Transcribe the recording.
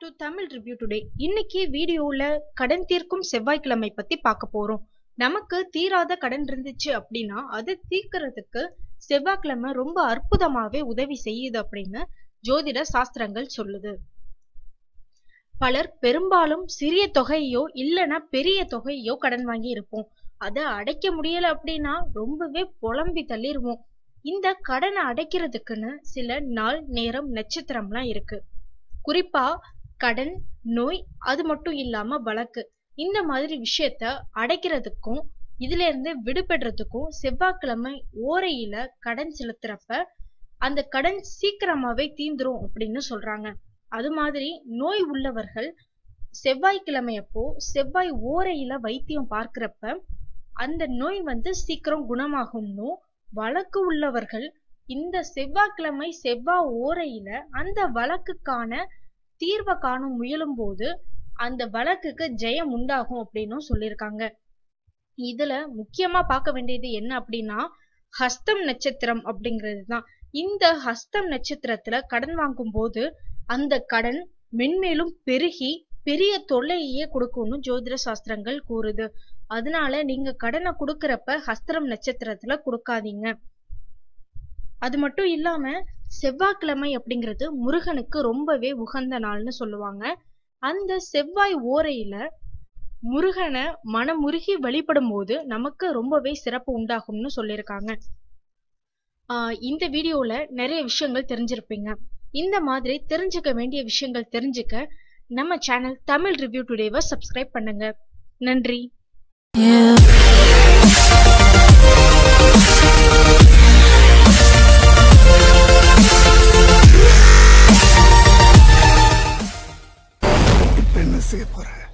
to Tamil review today இன்னைக்கு வீடியோல கடன் தீர்க்கும் செவ்வாய்க்கிழமை பத்தி பார்க்க போறோம் நமக்கு தீராத கடன் இருந்துச்சு அப்படின்னா அதை தீர்க்கறதுக்கு செவ்வாய்க்கிழமை ரொம்ப அற்புதமாவே உதவி செய்யுது அப்படின்னு ஜோதிட சாஸ்திரங்கள் சொல்லுது பலர் பெரும்பாலும் சிறிய தொகையோ இல்லைன்னா பெரிய தொகையோ கடன் வாங்கி இருப்போம் அதை அடைக்க முடியல அப்படின்னா ரொம்பவே புலம்பி தள்ளிருவோம் இந்த கடனை அடைக்கிறதுக்குன்னு சில நாள் நேரம் நட்சத்திரம்லாம் இருக்கு குறிப்பா கடன் நோய் அது மட்டும் இல்லாம வழக்கு இந்த மாதிரி விஷயத்த அடைக்கிறதுக்கும் இதுல இருந்து விடுபடுறதுக்கும் செவ்வாய்க்கிழமை ஓரையில கடன் செலுத்துறப்ப அந்த கடன் சீக்கிரமாவே தீந்துரும் அப்படின்னு சொல்றாங்க அது மாதிரி நோய் உள்ளவர்கள் செவ்வாய்க்கிழமை அப்போ செவ்வாய் ஓரையில வைத்தியம் பார்க்கிறப்ப அந்த நோய் வந்து சீக்கிரம் குணமாகும்னும் வழக்கு உள்ளவர்கள் இந்த செவ்வாய்க்கிழமை செவ்வாய் ஓரையில அந்த வழக்குக்கான தீர்வை காண முயலும் போது அந்த வழக்குக்கு ஜெயம் உண்டாகும் அப்படின்னும் சொல்லியிருக்காங்க இதுல முக்கியமா பார்க்க வேண்டியது என்ன அப்படின்னா ஹஸ்தம் நட்சத்திரம் அப்படிங்கிறது தான் இந்த ஹஸ்தம் நட்சத்திரத்துல கடன் வாங்கும் போது அந்த கடன் மென்மேலும் பெருகி பெரிய தொல்லையே கொடுக்கும்னு ஜோதிட சாஸ்திரங்கள் கூறுது அதனால நீங்க கடனை கொடுக்கறப்ப ஹஸ்திரம் நட்சத்திரத்துல கொடுக்காதீங்க அது மட்டும் இல்லாம செவ்வாய்க்கிழமை அப்படிங்கிறது முருகனுக்கு ரொம்பவே உகந்த நாள்னு சொல்லுவாங்க அந்த செவ்வாய் ஓரையில முருகனை மனமுருகி வழிபடும் போது நமக்கு ரொம்பவே சிறப்பு உண்டாகும்னு சொல்லியிருக்காங்க ஆஹ் இந்த வீடியோல நிறைய விஷயங்கள் தெரிஞ்சிருப்பீங்க இந்த மாதிரி தெரிஞ்சுக்க வேண்டிய விஷயங்கள் தெரிஞ்சுக்க நம்ம சேனல் தமிழ் ரிவ்யூ டுடேவை சப்ஸ்கிரைப் பண்ணுங்க நன்றி இப்ப என்ன செய்ய போற